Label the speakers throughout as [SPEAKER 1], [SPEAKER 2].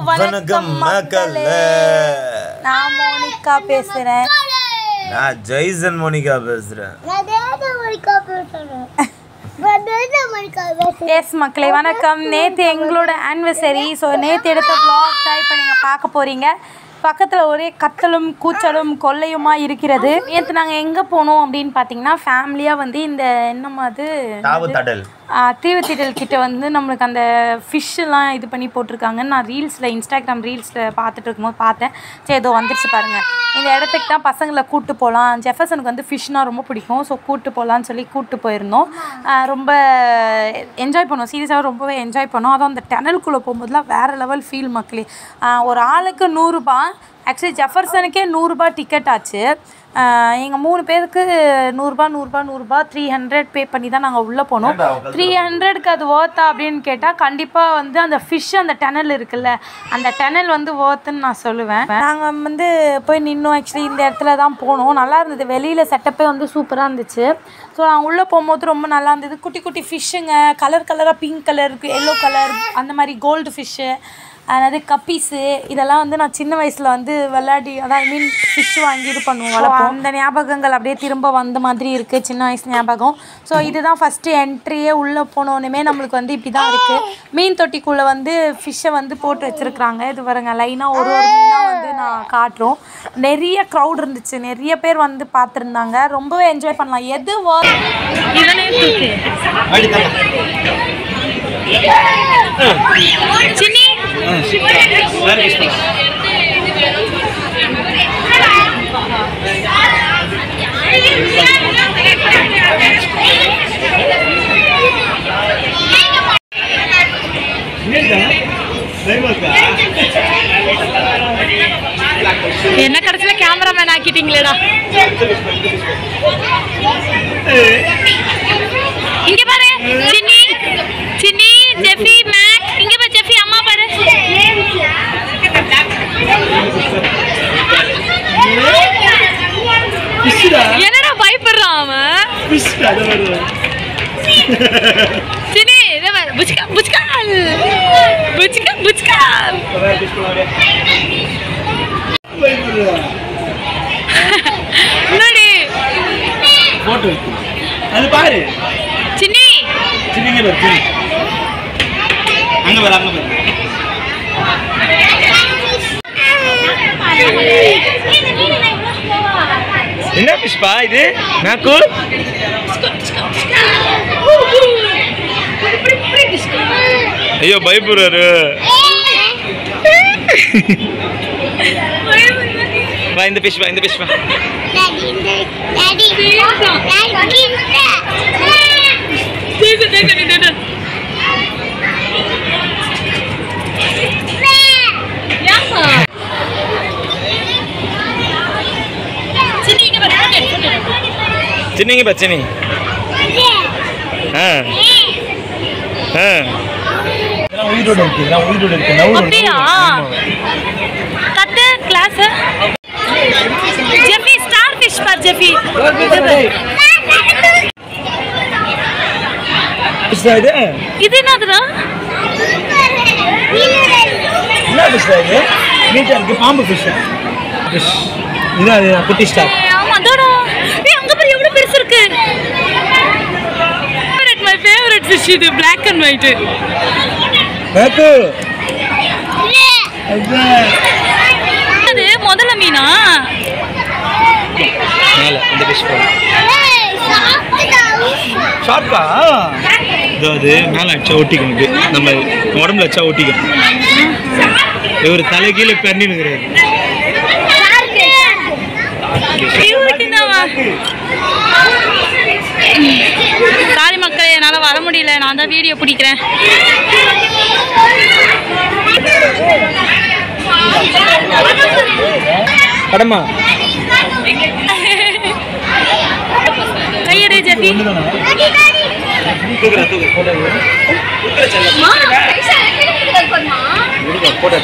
[SPEAKER 1] வணக்கம் மக்களே
[SPEAKER 2] நான் மோனிகா பேசுறேன்
[SPEAKER 1] நான் ஜெய்சன் மோனிகா பேசுறேன்
[SPEAKER 2] எஸ் மக்களே வணக்கம் நேற்று எங்களோட ஆனிவர்சரி ஸோ நேற்று எடுத்த vlog தான் இப்போ நீங்கள் பார்க்க போகிறீங்க பக்கத்தில் ஒரே கத்தலும் கூச்சலும் கொள்ளையுமா இருக்கிறது நேற்று நாங்கள் எங்கே போனோம் அப்படின்னு பார்த்தீங்கன்னா ஃபேமிலியாக வந்து இந்த என்னம்மா அது
[SPEAKER 1] தாவு தடல்
[SPEAKER 2] தீவுத்திடல் கிட்ட வந்து நம்மளுக்கு அந்த ஃபிஷ்ஷெல்லாம் இது பண்ணி போட்டிருக்காங்கன்னு நான் ரீல்ஸில் இன்ஸ்டாகிராம் ரீல்ஸில் பார்த்துட்டு இருக்கும்போது பார்த்தேன் சரி ஏதோ வந்துருச்சு பாருங்கள் இந்த இடத்துக்கு தான் பசங்களை கூப்பிட்டு போகலாம் ஜெஃபர்சனுக்கு வந்து ஃபிஷ்னால் ரொம்ப பிடிக்கும் ஸோ கூப்பிட்டு போகலான்னு சொல்லி கூப்பிட்டு போயிருந்தோம் ஆஹ் ரொம்ப என்ஜாய் பண்ணோம் சீரியஸாக ரொம்பவே என்ஜாய் பண்ணோம் அதுவும் அந்த டனலுக்குள்ளே போகும்போதுலாம் வேறு லெவல் ஃபீல் மக்களே ஆஹ் ஒரு ஆளுக்கு நூறுரூபா ஆக்சுவலி ஜெஃபர்சனுக்கே நூறுரூபா டிக்கெட் ஆச்சு எங்கள் மூணு பேருக்கு நூறுரூபா நூறுரூபா நூறுரூபா த்ரீ ஹண்ட்ரட் பே பண்ணி தான் நாங்கள் உள்ளே போனோம் த்ரீ ஹண்ட்ரட்க்கு அது ஓர்த்தா அப்படின்னு கேட்டால் கண்டிப்பாக வந்து அந்த ஃபிஷ் அந்த டனல் இருக்குல்ல அந்த டனல் வந்து ஓர்த்துன்னு நான் சொல்லுவேன் நாங்கள் வந்து போய் நின்னோம் ஆக்சுவலி இந்த இடத்துல தான் போனோம் நல்லா இருந்தது வெளியில் செட்டப்பே வந்து சூப்பராக இருந்துச்சு ஸோ நாங்கள் உள்ளே போகும்போது ரொம்ப நல்லா இருந்தது குட்டி குட்டி ஃபிஷ்ஷுங்க கலர் கலராக பிங்க் கலர் எல்லோ கலர் அந்த மாதிரி கோல்டு ஃபிஷ்ஷு அதாவது கப்பீஸு இதெல்லாம் வந்து நான் சின்ன வயசில் வந்து விளையாடி அதான் ஐ மீன் ஃபிஷ் வாங்கி இது பண்ணுவோம் வளர்ப்போம் அந்த ஞாபகங்கள் அப்படியே திரும்ப வந்த மாதிரி இருக்குது சின்ன வயசு ஞாபகம் ஸோ இதுதான் ஃபஸ்ட்டு என்ட்ரியே உள்ளே போனோன்னுமே நம்மளுக்கு வந்து இப்படி தான் இருக்குது மீன் தொட்டிக்குள்ளே வந்து ஃபிஷ்ஷை வந்து போட்டு வச்சுருக்குறாங்க இது பாருங்க லைனாக ஒரு ஒரு மீனாக வந்து நான் காட்டுறோம் நிறைய க்ரௌட் இருந்துச்சு நிறைய பேர் வந்து பார்த்துருந்தாங்க ரொம்பவே என்ஜாய் பண்ணலாம் எது வா- இதனே தூக்கு சின்னி என்ன கடைசியில கேமராமேன் ஆக்கிட்டீங்களேடா இங்க பாரு சின்னி சின்னி ஜெஃபி மேக் இங்க பாரு ஜெஃபி அம்மா பாரு என்னடா பயப்படுறான் அவன் சின்னி இதை பாரு புச்கா புச்கா புச்கா புச்கா என்னடி
[SPEAKER 3] போட்டோ அது பாரு
[SPEAKER 2] சின்னி
[SPEAKER 3] சின்னிங்க பாரு சின்னி அங்க பாரு அங்க பாரு என்ன பிஷ்பா இது நாக்கு ஐயோ பயப்படுறாரு வா இந்த பிஷ்பா இந்த பிஷ்பா சின்னிங்க பா சின்னி ஆ ஆ இதெல்லாம் உயிரோட இருக்கு இதெல்லாம் உயிரோட இருக்கு நவுறு
[SPEAKER 2] அப்படியா? கத்து கிளாஸ் ஜெஃபி ஸ்டார் ஃபிஷ் பார் ஜெஃபி
[SPEAKER 3] பிஷ்பா இது
[SPEAKER 2] இது என்னதுடா
[SPEAKER 3] என்ன பிஷ்பா இது நீட்டா இருக்கு பாம்பு ஃபிஷ் ஃபிஷ் இதான் அது குட்டி ஸ்டார்
[SPEAKER 2] ஏய், ஆமா அதோடா ஏய் அங்க பாரு எவ்வளவு பெருசு இருக்கு ஃபேவரட் மை ஃபேவரட் ஃபிஷ் இது Black அண்ட் ஒயிட்
[SPEAKER 3] நாக்கு அதான்
[SPEAKER 2] அது முதல்ல மீனா
[SPEAKER 3] மேல இந்த ஃபிஷ் ஷார்க்கா இதோ அது மேலே அடிச்சா ஒட்டிக்கும் இது நம்ம உடம்புல வச்சா ஒட்டிக்கும் இவர் தலை கீழே பண்ணினுங்கிறாரு
[SPEAKER 2] சாரி மக்களே என்னால் வர முடியல நான் தான் வீடியோ பிடிக்கிறேன்
[SPEAKER 3] படமா
[SPEAKER 2] கையெடு ஜெஃபி
[SPEAKER 3] தூக்குறா தூக்கு போட்டோ போட்டோ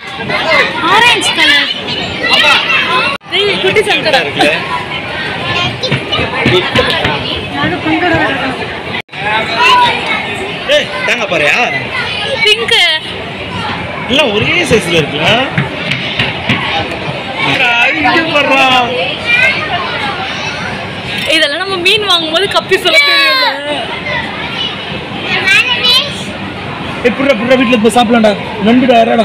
[SPEAKER 2] ஆரஞ்சு கலர் குட்டி சங்கரா
[SPEAKER 3] இருக்குல்ல ஏய் தேங்காய் பாறையா
[SPEAKER 2] பிங்க்கு
[SPEAKER 3] எல்லாம் ஒரே சைஸ்ல இருக்குல்ல இங்க பாருடா.
[SPEAKER 2] இதெல்லாம் நம்ம மீன் வாங்கும்போது கப்பி சொல்ல தெரியல
[SPEAKER 3] ஏய் புடுறா புடுறா வீட்டுல போய் சாப்பிடலாம்டா நண்டுடா யாராடா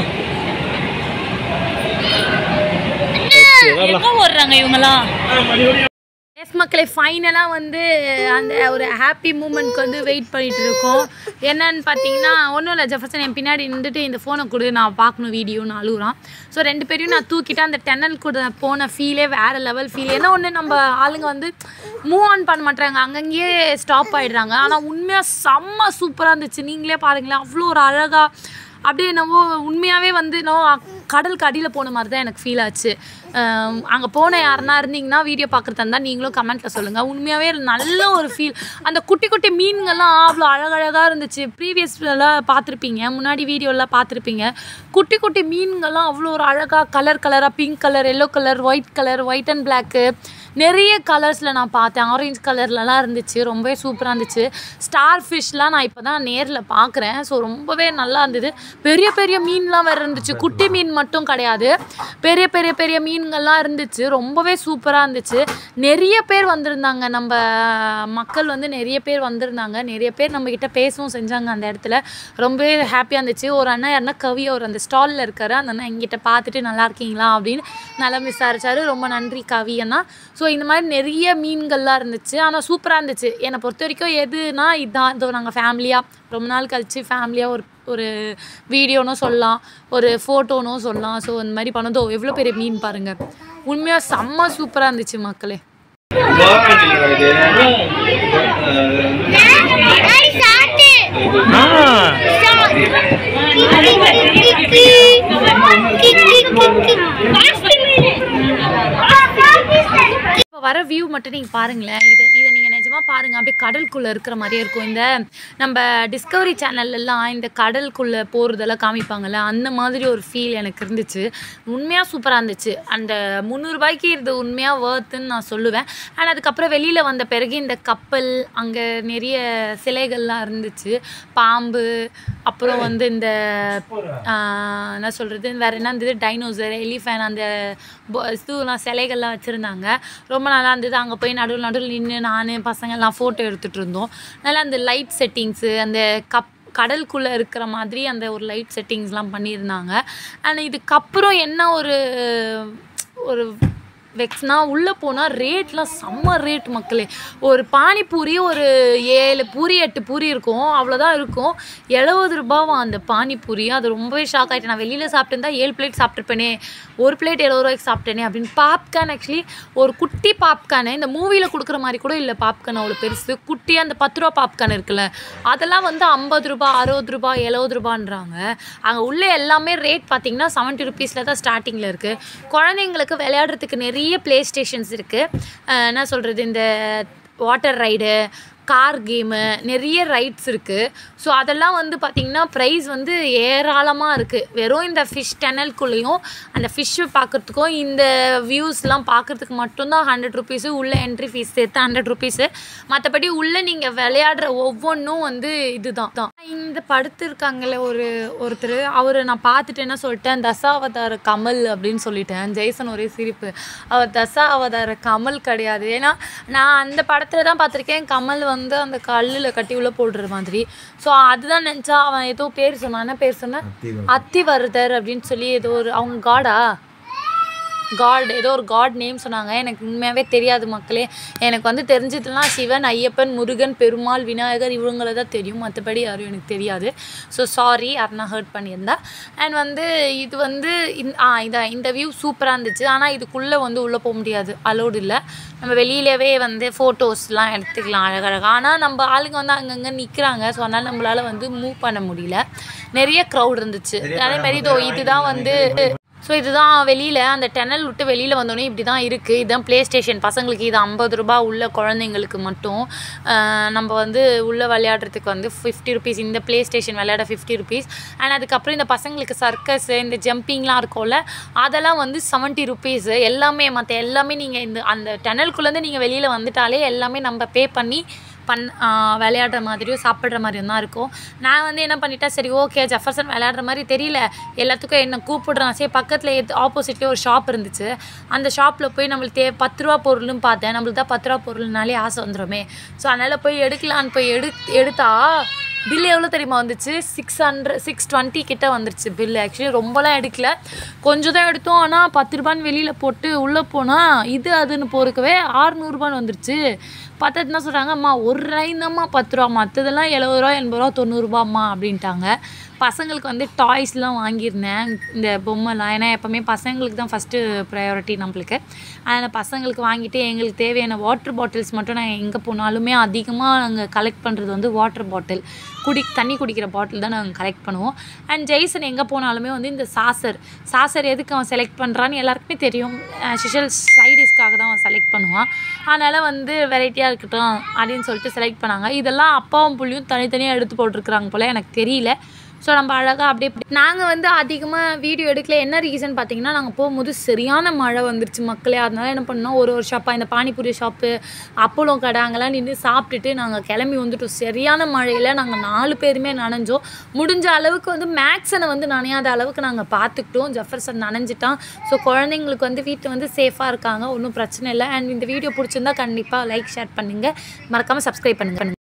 [SPEAKER 2] எங்க ஓடுறாங்க இவங்கலாம் எஸ் மக்களே ஃபைனலாக வந்து அந்த ஒரு ஹாப்பி மூமெண்ட்க்கு வந்து வெயிட் பண்ணிட்டு இருக்கோம் என்னன்னு பார்த்தீங்கன்னா ஒன்றும் இல்லை ஜெஃபர்சன் என் பின்னாடி நின்றுட்டு இந்த ஃபோனை கொடு நான் பார்க்கணும் வீடியோன்னு அழுகுறான் ஸோ ரெண்டு பேரையும் நான் தூக்கிட்டு அந்த டென்னல் கூட போன ஃபீலே வேறு லெவல் ஃபீல் ஏன்னா ஒன்று நம்ம ஆளுங்க வந்து மூவ் ஆன் பண்ண மாட்டாங்க அங்கங்கேயே ஸ்டாப் ஆயிடுறாங்க ஆனால் உண்மையாக செம்ம சூப்பராக இருந்துச்சு நீங்களே பாருங்களேன் அவ்வளோ ஒரு அழகாக அப்படியே என்னவோ உண்மையாகவே வந்து என்னவோ கடலுக்கு அடியில் போன மாதிரி தான் எனக்கு ஃபீல் ஆச்சு அங்கே போன யாருன்னா இருந்தீங்கன்னா வீடியோ பார்க்குறதா இருந்தால் நீங்களும் கமெண்ட்டில் சொல்லுங்கள் உண்மையாகவே நல்ல ஒரு ஃபீல் அந்த குட்டி குட்டி மீன்கள்லாம் அவ்வளோ அழகழகாக இருந்துச்சு ப்ரீவியஸ்லாம் பார்த்துருப்பீங்க முன்னாடி வீடியோலாம் பார்த்துருப்பீங்க குட்டி குட்டி மீன்கள்லாம் அவ்வளோ ஒரு அழகாக கலர் கலராக pink colour yellow colour white colour white and black நிறைய கலர்ஸில் நான் பார்த்தேன் ஆரஞ்சு கலர்லலாம் இருந்துச்சு ரொம்பவே சூப்பராக இருந்துச்சு ஸ்டார் ஃபிஷ்லாம் நான் இப்போ தான் நேரில் பார்க்குறேன் ஸோ ரொம்பவே நல்லா இருந்தது பெரிய பெரிய மீன்லாம் வேறு இருந்துச்சு குட்டி மீன் மட்டும் கிடையாது பெரிய பெரிய பெரிய மீன்கள்லாம் இருந்துச்சு ரொம்பவே சூப்பராக இருந்துச்சு நிறைய பேர் வந்திருந்தாங்க நம்ம மக்கள் வந்து நிறைய பேர் வந்திருந்தாங்க நிறைய பேர் நம்மக்கிட்ட பேசவும் செஞ்சாங்க அந்த இடத்துல ரொம்பவே ஹாப்பியாக இருந்துச்சு ஒரு அண்ணா யாருன்னா கவி அவர் அந்த ஸ்டாலில் இருக்காரு அந்த அண்ணா எங்கிட்ட பார்த்துட்டு நல்லா இருக்கீங்களா அப்படின்னு நல்லா விசாரிச்சாரு ரொம்ப நன்றி கவி அண்ணா ஸோ இந்த மாதிரி நிறைய மீன்கள்லாம் இருந்துச்சு ஆனால் சூப்பராக இருந்துச்சு என்னை பொறுத்த வரைக்கும் எதுனா இதுதான் இதோ நாங்கள் ஃபேமிலியாக ரொம்ப நாள் கழிச்சு ஃபேமிலியாக ஒரு ஒரு வீடியோனும் சொல்லலாம் ஒரு ஃபோட்டோனும் சொல்லலாம் ஸோ இந்த மாதிரி பண்ணதோ எவ்வளோ பெரிய மீன் பாருங்கள் உண்மையாக செம்ம சூப்பராக இருந்துச்சு மக்களே
[SPEAKER 3] ஆ
[SPEAKER 2] இப்போ வர வியூ மட்டும் நீங்கள் பாருங்களேன் இதை இதை நீங்கள் நிஜமாக பாருங்கள் அப்படியே கடலுக்குள்ளே இருக்கிற மாதிரியே இருக்கும் இந்த நம்ம டிஸ்கவரி சேனல்லலாம் இந்த கடலுக்குள்ளே போகிறதெல்லாம் காமிப்பாங்கல்ல அந்த மாதிரி ஒரு ஃபீல் எனக்கு இருந்துச்சு உண்மையாக சூப்பராக இருந்துச்சு அந்த முந்நூறுபாய்க்கு இது உண்மையாக வேர்த்துன்னு நான் சொல்லுவேன் அண்ட் அதுக்கப்புறம் வெளியில் வந்த பிறகு இந்த கப்பல் அங்கே நிறைய சிலைகள்லாம் இருந்துச்சு பாம்பு அப்புறம் வந்து இந்த ஆஹ், என்ன சொல்கிறது வேறு என்ன இருந்தது டைனோசர் எலிஃபேன் அந்த பொ- இதுலாம் சிலைகள்லாம் வச்சுருந்தாங்க ரொம்ப நல்லா இருந்தது அங்கே போய் நடுவில் நடுவில் நின்று நான் பசங்கள்லாம் ஃபோட்டோ எடுத்துகிட்டு இருந்தோம் நல்லா அந்த லைட் செட்டிங்ஸு அந்த கப் கடலுக்குள்ளே இருக்கிற மாதிரி அந்த ஒரு லைட் செட்டிங்ஸ்லாம் பண்ணியிருந்தாங்க அண்ட் இதுக்கப்புறம் என்ன ஒரு ஒரு வெக்ஸ்னா உள்ளே போனால் ரேட்லாம் செம்ம ரேட் மக்களே ஒரு பானிபூரி ஒரு ஏழு பூரி எட்டு பூரி இருக்கும் அவ்வளோதான் இருக்கும் எழுபது ரூபாவா அந்த பானிபூரி அது ரொம்பவே ஷாக் ஆகிட்டேன் நான் வெளியில் சாப்பிட்டுருந்தா ஏழு பிளேட் சாப்பிட்ருப்பேனே ஒரு பிளேட் எழுபது ரூபாய்க்கு சாப்பிட்டேனே அப்படின்னு பாப்கார்ன் ஆக்சுவலி ஒரு குட்டி பாப்கார்னு இந்த மூவியில் கொடுக்குற மாதிரி கூட இல்லை பாப்கார்ன் அவ்வளோ பெருசு குட்டி அந்த பத்து ரூபா பாப்கார்ன் இருக்குல்ல அதெல்லாம் வந்து ஐம்பது ரூபா அறுபது ரூபா எழுபது ரூபான்றாங்க அங்கே உள்ள எல்லாமே ரேட் பார்த்தீங்கன்னா செவன்ட்டி ருபீஸில் தான் ஸ்டார்டிங்கில் இருக்குது குழந்தைங்களுக்கு விளையாடுறதுக்கு நிறைய ப்ளே ஸ்டேஷன்ஸ் இருக்குது என்ன சொல்கிறது இந்த வாட்டர் ரைடு கார் கேமு நிறைய ரைட்ஸ் இருக்குது ஸோ அதெல்லாம் வந்து பார்த்திங்கன்னா ப்ரைஸ் வந்து ஏராளமாக இருக்குது வெறும் இந்த ஃபிஷ் டெனல்குள்ளேயும் அந்த ஃபிஷ்ஷு பார்க்குறதுக்கும் இந்த வியூஸ்லாம் பார்க்குறதுக்கு மட்டும்தான் ஹண்ட்ரட் ருபீஸு உள்ளே என்ட்ரி ஃபீஸ் சேர்த்து ஹண்ட்ரட் ருபீஸு மற்றபடி உள்ளே நீங்கள் விளையாடுற ஒவ்வொன்றும் வந்து இதுதான் தான் இந்த படுத்து இருக்காங்கல்ல ஒரு ஒருத்தர் அவரை நான் பார்த்துட்டு என்ன சொல்லிட்டேன் தசாவதார கமல் அப்படின்னு சொல்லிட்டேன் ஜெய்சன் ஒரே சிரிப்பு அவர் தசா அவதார கமல் கிடையாது ஏன்னா நான் அந்த படத்தில் தான் பார்த்துருக்கேன் கமல் வந்து அந்த கல்லில் கட்டி உள்ள போடுற மாதிரி ஸோ அதுதான் நினச்சா அவன் ஏதோ பேர் சொன்னான் என்ன பேர் சொன்னான் அத்திவரதர் அப்படின்னு சொல்லி ஏதோ ஒரு அவங்க காடா காட் ஏதோ ஒரு காட் நேம் சொன்னாங்க எனக்கு உண்மையாகவே தெரியாது மக்களே எனக்கு வந்து தெரிஞ்சதுலாம் சிவன் ஐயப்பன் முருகன் பெருமாள் விநாயகர் இவங்கள தான் தெரியும் மற்றபடி யாரும் எனக்கு தெரியாது ஸோ சாரி யாருனா ஹர்ட் பண்ணியிருந்தா அண்ட் வந்து இது வந்து இந்த ஆ இதான் இந்த வியூ சூப்பராக இருந்துச்சு ஆனால் இதுக்குள்ளே வந்து உள்ளே போக முடியாது அலோடு இல்லை நம்ம வெளியிலவே வந்து ஃபோட்டோஸ்லாம் எடுத்துக்கலாம் அழகழகாக ஆனால் நம்ம ஆளுங்க வந்து அங்கங்கே நிற்கிறாங்க ஸோ அதனால் நம்மளால் வந்து மூவ் பண்ண முடியல நிறைய க்ரௌட் இருந்துச்சு அதே மாதிரி இதோ இதுதான் வந்து ஸோ இதுதான் வெளியில் அந்த டெனல் விட்டு வெளியில் வந்தோடனே இப்படி தான் இருக்குது இதுதான் ப்ளே ஸ்டேஷன் பசங்களுக்கு இது ஐம்பது ரூபா உள்ள குழந்தைங்களுக்கு மட்டும் ஆஹ் நம்ம வந்து உள்ளே விளையாடுறதுக்கு வந்து ஃபிஃப்டி ருபீஸ் இந்த ப்ளே ஸ்டேஷன் விளையாட ஃபிஃப்டி ருபீஸ் அண்ட் அதுக்கப்புறம் இந்த பசங்களுக்கு சர்க்கஸ் இந்த ஜம்பிங்லாம் இருக்கும்ல அதெல்லாம் வந்து செவன்ட்டி ருபீஸ் எல்லாமே மற்ற எல்லாமே நீங்கள் இந்த அந்த டெனல்குள்ளேருந்து நீங்கள் வெளியில் வந்துட்டாலே எல்லாமே நம்ம பே பண்ணி பண் ஆஹ் விளையாடுற மாதிரியும் சாப்பிட்ற மாதிரியும் தான் இருக்கும் நான் வந்து என்ன பண்ணிட்டேன் சரி ஓகே ஜெஃபர்சன் விளையாடுற மாதிரி தெரியல எல்லாத்துக்கும் என்ன கூப்பிடுறான் சரி பக்கத்தில் எது ஆப்போசிட்லேயே ஒரு ஷாப் இருந்துச்சு அந்த ஷாப்பில் போய் நம்மளுக்கு தே பத்து ரூபா பொருள்னு பார்த்தேன் நம்மளுக்கு தான் பத்து ரூபா பொருள்னாலே ஆசை வந்துடுமே ஸோ அதனால் போய் எடுக்கலான்னு போய் எடு எடுத்தா பில் எவ்வளோ தெரியுமா வந்துச்சு சிக்ஸ் ஹண்ட்ரட் சிக்ஸ் டுவெண்ட்டி கிட்ட வந்துருச்சு பில் ஆக்சுவலி ரொம்பலாம் எடுக்கல கொஞ்சம் தான் எடுத்தோம் ஆனால் பத்து ரூபான்னு வெளியில் போட்டு உள்ளே போனால் இது அதுன்னு போறக்கவே ஆறுநூறுபான்னு வந்துருச்சு பார்த்தா என்ன சொல்கிறாங்க அம்மா ஒரு ரைன் தான்மா பத்து ரூபா மற்றதெல்லாம் எழுபது ரூபா எண்பது ரூபா தொண்ணூறுபாம்மா அப்படின்ட்டாங்க பசங்களுக்கு வந்து டாய்ஸ்லாம் வாங்கியிருந்தேன் இந்த பொம்மைலாம் ஏன்னா எப்போவுமே பசங்களுக்கு தான் ஃபஸ்ட்டு ப்ரையாரிட்டி நம்மளுக்கு அதனால் பசங்களுக்கு வாங்கிட்டு எங்களுக்கு தேவையான வாட்டர் பாட்டில்ஸ் மட்டும் நாங்கள் எங்கே போனாலுமே அதிகமாக நாங்கள் கலெக்ட் பண்ணுறது வந்து வாட்டர் பாட்டில் குடி தண்ணி குடிக்கிற பாட்டில் தான் நாங்கள் கலெக்ட் பண்ணுவோம் அண்ட் ஜெய்சன் எங்கே போனாலுமே வந்து இந்த சாசர் சாசர் எதுக்கு அவன் செலக்ட் பண்ணுறான்னு எல்லாருக்குமே தெரியும் ஸ்பெஷல் சைடிஷ்காக தான் அவன் செலக்ட் பண்ணுவான் அதனால் வந்து வெரைட்டியாக இருக்கட்டும் அப்படின்னு சொல்லிட்டு செலக்ட் பண்ணாங்க இதெல்லாம் அப்பாவும் புள்ளியும் தனித்தனியாக எடுத்து போட்டிருக்கிறாங்க போல் எனக்கு தெரியல ஸோ நம்ம அழகாக அப்படியே நாங்கள் வந்து அதிகமாக வீடியோ எடுக்கல என்ன ரீசன் பார்த்தீங்கன்னா நாங்கள் போகும்போது சரியான மழை வந்துருச்சு மக்களே அதனால என்ன பண்ணோம் ஒரு ஒரு ஷாப்பாக இந்த பானிபூரி ஷாப்பு அப்பளோ கடை அங்கெல்லாம் நின்று சாப்பிட்டுட்டு நாங்கள் கிளம்பி வந்துட்டோம் சரியான மழையில் நாங்கள் நாலு பேருமே நனைஞ்சோம் முடிஞ்ச அளவுக்கு வந்து மேக்ஸனை வந்து நனையாத அளவுக்கு நாங்கள் பார்த்துக்கிட்டோம் ஜெஃபர்சன் நனைஞ்சிட்டான் ஸோ குழந்தைங்களுக்கு வந்து வீட்டில் வந்து சேஃபாக இருக்காங்க ஒன்றும் பிரச்சனை இல்லை அண்ட் இந்த வீடியோ பிடிச்சிருந்தா கண்டிப்பாக லைக் ஷேர் பண்ணுங்கள் மறக்காமல் சப்ஸ்கிரைப் பண்ணுங்கள்